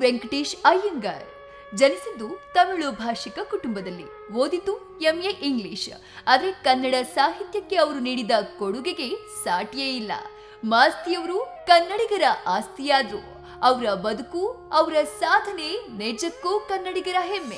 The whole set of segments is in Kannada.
ವೆಂಕಟೇಶ್ ಅಯ್ಯಂಗಾರ್ ಜನಿಸಿದ್ದು ತಮಿಳು ಭಾಷಿಕ ಕುಟುಂಬದಲ್ಲಿ ಓದಿದ್ದು ಎಂಎ ಇಂಗ್ಲಿಷ್ ಆದರೆ ಕನ್ನಡ ಸಾಹಿತ್ಯಕ್ಕೆ ಅವರು ನೀಡಿದ ಕೊಡುಗೆಗೆ ಸಾಟಿಯೇ ಇಲ್ಲ ಮಾಸ್ತಿಯವರು ಕನ್ನಡಿಗರ ಆಸ್ತಿಯಾದ್ರು ಅವರ ಬದುಕು ಅವರ ಸಾಧನೆ ನಿಜಕ್ಕೂ ಕನ್ನಡಿಗರ ಹೆಮ್ಮೆ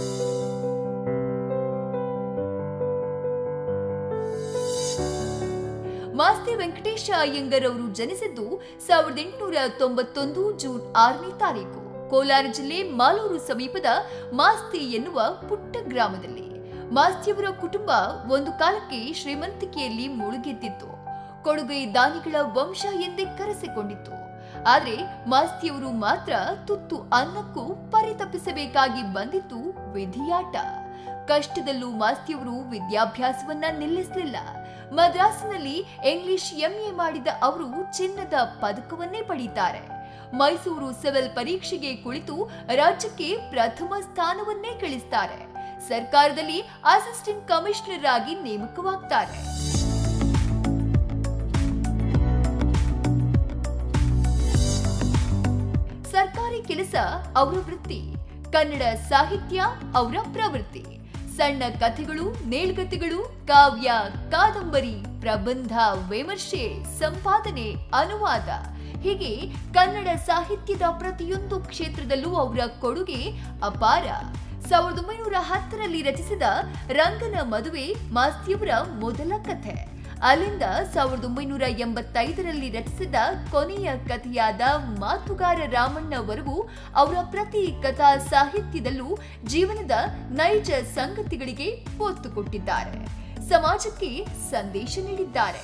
ಮಾಸ್ತಿ ವೆಂಕಟೇಶ ಅಯ್ಯಂಗರ್ ಅವರು ಜನಿಸಿದ್ದು ಸಾವಿರದ ಎಂಟುನೂರ ತೊಂಬತ್ತೊಂದು ಜೂನ್ ಆರನೇ ತಾರೀಕು ಕೋಲಾರ ಜಿಲ್ಲೆ ಮಾಲೂರು ಸಮೀಪದ ಮಾಸ್ತಿ ಎನ್ನುವ ಪುಟ್ಟ ಗ್ರಾಮದಲ್ಲಿ ಮಾಸ್ತಿಯವರ ಕುಟುಂಬ ಒಂದು ಕಾಲಕ್ಕೆ ಶ್ರೀಮಂತಿಕೆಯಲ್ಲಿ ಮುಳುಗೆದ್ದಿತ್ತು ಕೊಡುಗೈ ದಾನಿಗಳ ವಂಶ ಎಂದೇ ಕರೆಸಿಕೊಂಡಿತ್ತು ಆದ್ರೆ ಮಾಸ್ತಿಯವರು ಮಾತ್ರ ತುತ್ತು ಅನ್ನಕ್ಕೂ ಪರಿತಪ್ಪಿಸಬೇಕಾಗಿ ಬಂದಿತ್ತು ವಿಧಿಯಾಟ ಕಷ್ಟದಲ್ಲೂ ಮಾಸ್ತಿಯವರು ವಿದ್ಯಾಭ್ಯಾಸವನ್ನ ನಿಲ್ಲಿಸಲಿಲ್ಲ ಮದ್ರಾಸಿನಲ್ಲಿ ಇಂಗ್ಲಿಷ್ ಎಂಎ ಮಾಡಿದ ಅವರು ಚಿನ್ನದ ಪದಕವನ್ನೇ ಪಡೀತಾರೆ ಮೈಸೂರು ಸಿವಿಲ್ ಪರೀಕ್ಷೆಗೆ ಕುಳಿತು ರಾಜ್ಯಕ್ಕೆ ಪ್ರಥಮ ಸ್ಥಾನವನ್ನೇ ಗಳಿಸ್ತಾರೆ ಸರ್ಕಾರದಲ್ಲಿ ಅಸಿಸ್ಟೆಂಟ್ ಕಮಿಷನರ್ ಆಗಿ ನೇಮಕವಾಗ್ತಾರೆ ಸರ್ಕಾರಿ ಕೆಲಸ ಅವರ ವೃತ್ತಿ ಕನ್ನಡ ಸಾಹಿತ್ಯ ಅವರ ಪ್ರವೃತ್ತಿ ಸಣ್ಣ ಕಥೆಗಳು ನೇಳ್ಗತೆಗಳು ಕಾವ್ಯ ಕಾದಂಬರಿ ಪ್ರಬಂಧ ವಿಮರ್ಶೆ ಸಂಪಾದನೆ ಅನುವಾದ ಹೀಗೆ ಕನ್ನಡ ಸಾಹಿತ್ಯದ ಪ್ರತಿಯೊಂದು ಕ್ಷೇತ್ರದಲ್ಲೂ ಅವರ ಕೊಡುಗೆ ಅಪಾರ ಸಾವಿರದ ಒಂಬೈನೂರ ಹತ್ತರಲ್ಲಿ ರಚಿಸಿದ ರಂಗನ ಮದುವೆ ಮಾಸ್ತಿಯವರ ಮೊದಲ ಕಥೆ ಅಲ್ಲಿಂದ ಸಾವಿರದ ಒಂಬೈನೂರ ಎಂಬತ್ತೈದರಲ್ಲಿ ರಚಿಸಿದ ಕೊನೆಯ ಕಥೆಯಾದ ಮಾತುಗಾರ ರಾಮಣ್ಣವರೆಗೂ ಅವರ ಪ್ರತಿ ಕಥಾ ಸಾಹಿತ್ಯದಲ್ಲೂ ಜೀವನದ ನೈಜ ಸಂಗತಿಗಳಿಗೆ ಒತ್ತು ಕೊಟ್ಟಿದ್ದಾರೆ ಸಮಾಜಕ್ಕೆ ಸಂದೇಶ ನೀಡಿದ್ದಾರೆ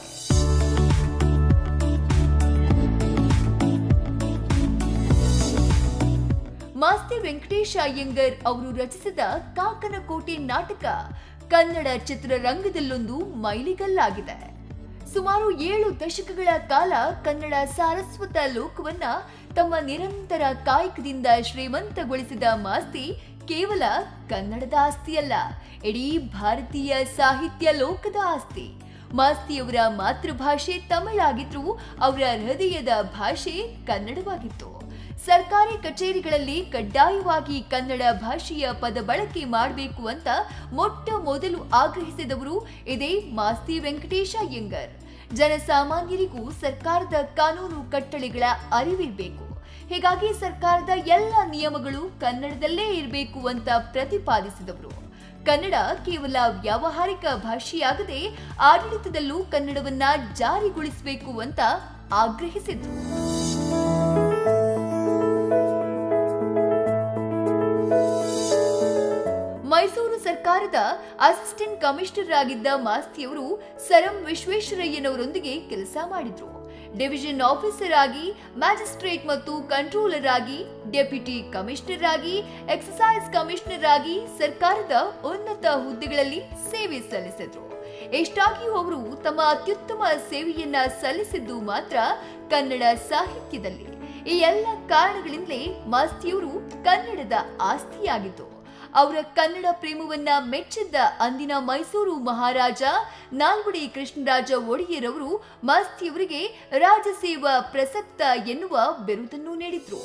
ಮಾಸ್ತಿ ವೆಂಕಟೇಶ ಅಯ್ಯಂಗರ್ ಅವರು ರಚಿಸಿದ ಕಾಕನಕೋಟೆ ನಾಟಕ ಕನ್ನಡ ಚಿತ್ರರಂಗದಲ್ಲೊಂದು ಮೈಲಿಗಲ್ಲಾಗಿದೆ ಸುಮಾರು ಏಳು ದಶಕಗಳ ಕಾಲ ಕನ್ನಡ ಸಾರಸ್ವತ ಲೋಕವನ್ನ ತಮ್ಮ ನಿರಂತರ ಕಾಯಕದಿಂದ ಶ್ರೀಮಂತಗೊಳಿಸಿದ ಮಾಸ್ತಿ ಕೇವಲ ಕನ್ನಡದ ಆಸ್ತಿಯಲ್ಲ ಇಡೀ ಭಾರತೀಯ ಸಾಹಿತ್ಯ ಲೋಕದ ಆಸ್ತಿ ಮಾಸ್ತಿಯವರ ಮಾತೃಭಾಷೆ ತಮಿಳಾಗಿದ್ರೂ ಅವರ ಹೃದಯದ ಭಾಷೆ ಕನ್ನಡವಾಗಿತ್ತು ಸರ್ಕಾರಿ ಕಚೇರಿಗಳಲ್ಲಿ ಕಡ್ಡಾಯವಾಗಿ ಕನ್ನಡ ಭಾಷೆಯ ಪದ ಬಳಕೆ ಮಾಡಬೇಕು ಅಂತ ಮೊಟ್ಟ ಮೊದಲು ಆಗ್ರಹಿಸಿದವರು ಇದೇ ಮಾಸ್ತಿ ವೆಂಕಟೇಶ ಅಯ್ಯಂಗರ್ ಜನಸಾಮಾನ್ಯರಿಗೂ ಸರ್ಕಾರದ ಕಾನೂನು ಕಟ್ಟಳೆಗಳ ಅರಿವಿರಬೇಕು ಹೀಗಾಗಿ ಸರ್ಕಾರದ ಎಲ್ಲ ನಿಯಮಗಳು ಕನ್ನಡದಲ್ಲೇ ಇರಬೇಕು ಅಂತ ಪ್ರತಿಪಾದಿಸಿದವರು ಕನ್ನಡ ಕೇವಲ ವ್ಯಾವಹಾರಿಕ ಭಾಷೆಯಾಗದೆ ಆಡಳಿತದಲ್ಲೂ ಕನ್ನಡವನ್ನ ಜಾರಿಗೊಳಿಸಬೇಕು ಅಂತ ಆಗ್ರಹಿಸಿದ್ರು ಮೈಸೂರು ಸರ್ಕಾರದ ಅಸಿಸ್ಟೆಂಟ್ ಕಮಿಷನರ್ ಆಗಿದ್ದ ಮಾಸ್ತಿಯವರು ಸರಂ ವಿಶ್ವೇಶ್ವರಯ್ಯನವರೊಂದಿಗೆ ಕೆಲಸ ಮಾಡಿದ್ರು ಡಿವಿಷನ್ ಆಫೀಸರ್ ಆಗಿ ಮ್ಯಾಜಿಸ್ಟ್ರೇಟ್ ಮತ್ತು ಕಂಟ್ರೋಲರ್ ಆಗಿ ಡೆಪ್ಯೂಟಿ ಕಮಿಷನರ್ ಆಗಿ ಎಕ್ಸಸೈಸ್ ಕಮಿಷನರ್ ಆಗಿ ಸರ್ಕಾರದ ಉನ್ನತ ಹುದ್ದೆಗಳಲ್ಲಿ ಸೇವೆ ಸಲ್ಲಿಸಿದ್ರು ಎಷ್ಟಾಗಿಯೂ ಅವರು ತಮ್ಮ ಅತ್ಯುತ್ತಮ ಸೇವೆಯನ್ನ ಸಲ್ಲಿಸಿದ್ದು ಮಾತ್ರ ಕನ್ನಡ ಸಾಹಿತ್ಯದಲ್ಲಿ ಈ ಎಲ್ಲ ಕಾರಣಗಳಿಂದಲೇ ಮಾಸ್ತಿಯವರು ಕನ್ನಡದ ಆಸ್ತಿಯಾಗಿತ್ತು ಅವರ ಕನ್ನಡ ಪ್ರೇಮವನ್ನ ಮೆಚ್ಚಿದ್ದ ಅಂದಿನ ಮೈಸೂರು ಮಹಾರಾಜ ನಾಲ್ವಡಿ ಕೃಷ್ಣರಾಜ ಒಡೆಯರವರು ಮಾಸ್ತಿಯವರಿಗೆ ರಾಜಸೇವಾ ಪ್ರಸಕ್ತ ಎನ್ನುವ ಬಿರುದನ್ನು ನೀಡಿದ್ರು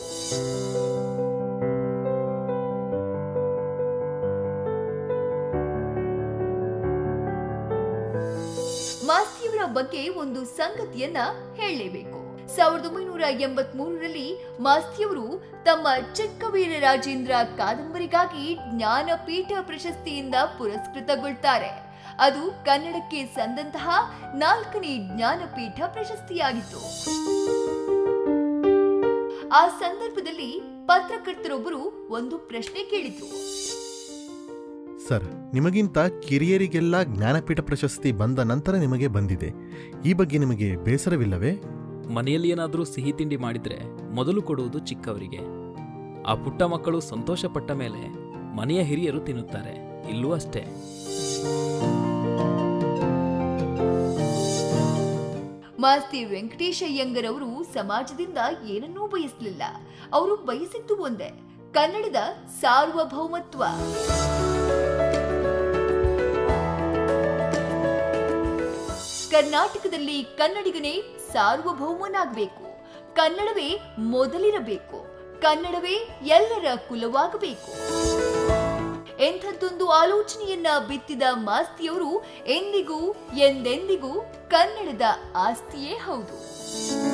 ಮಾಸ್ತಿಯವರ ಬಗ್ಗೆ ಒಂದು ಸಂಗತಿಯನ್ನ ಹೇಳಲೇಬೇಕು ಸಾವಿರದ ಒಂಬೈನೂರ ಎಂಬತ್ ಮೂರರಲ್ಲಿ ಮಾಸ್ತಿಯವರು ತಮ್ಮ ಚಿಕ್ಕವೀರ ರಾಜೇಂದ್ರ ಕಾದಂಬರಿಗಾಗಿ ಜ್ಞಾನಪೀಠ ಪ್ರಶಸ್ತಿಯಿಂದ ಪುರಸ್ಕೃತಗೊಳ್ತಾರೆ ಅದು ಕನ್ನಡಕ್ಕೆ ಸಂದಂತಹ ನಾಲ್ಕನೇ ಜ್ಞಾನಪೀಠ ಪ್ರಶಸ್ತಿಯಾಗಿತ್ತು ಆ ಸಂದರ್ಭದಲ್ಲಿ ಪತ್ರಕರ್ತರೊಬ್ಬರು ಒಂದು ಪ್ರಶ್ನೆ ಕೇಳಿದ್ರು ಸರ್ ನಿಮಗಿಂತ ಕಿರಿಯರಿಗೆಲ್ಲ ಜ್ಞಾನಪೀಠ ಪ್ರಶಸ್ತಿ ಬಂದ ನಂತರ ನಿಮಗೆ ಬಂದಿದೆ ಈ ಬಗ್ಗೆ ನಿಮಗೆ ಬೇಸರವಿಲ್ಲವೇ ಮನೆಯಲ್ಲಿ ಏನಾದರೂ ಸಿಹಿ ತಿಂಡಿ ಮಾಡಿದ್ರೆ ಮೊದಲು ಕೊಡುವುದು ಚಿಕ್ಕವರಿಗೆ ಆ ಪುಟ್ಟ ಮಕ್ಕಳು ಸಂತೋಷಪಟ್ಟ ಮೇಲೆ ಮನೆಯ ಹಿರಿಯರು ತಿನ್ನುತ್ತಾರೆ ಇಲ್ಲೂ ಅಷ್ಟೇ ಮಾಸ್ತಿ ವೆಂಕಟೇಶ ಅಯ್ಯಂಗರ್ ಅವರು ಸಮಾಜದಿಂದ ಏನನ್ನೂ ಬಯಸಲಿಲ್ಲ ಅವರು ಬಯಸಿದ್ದು ಒಂದೇ ಕನ್ನಡದ ಸಾರ್ವಭೌಮತ್ವ ಕರ್ನಾಟಕದಲ್ಲಿ ಕನ್ನಡಿಗನೇ ಸಾರ್ವಭೌಮನಾಗಬೇಕು ಕನ್ನಡವೇ ಮೊದಲಿರಬೇಕು ಕನ್ನಡವೇ ಎಲ್ಲರ ಕುಲವಾಗಬೇಕು ಎಂಥದ್ದೊಂದು ಆಲೋಚನೆಯನ್ನ ಬಿತ್ತಿದ ಮಾಸ್ತಿಯವರು ಎಂದಿಗೂ ಎಂದೆಂದಿಗೂ ಕನ್ನಡದ ಆಸ್ತಿಯೇ ಹೌದು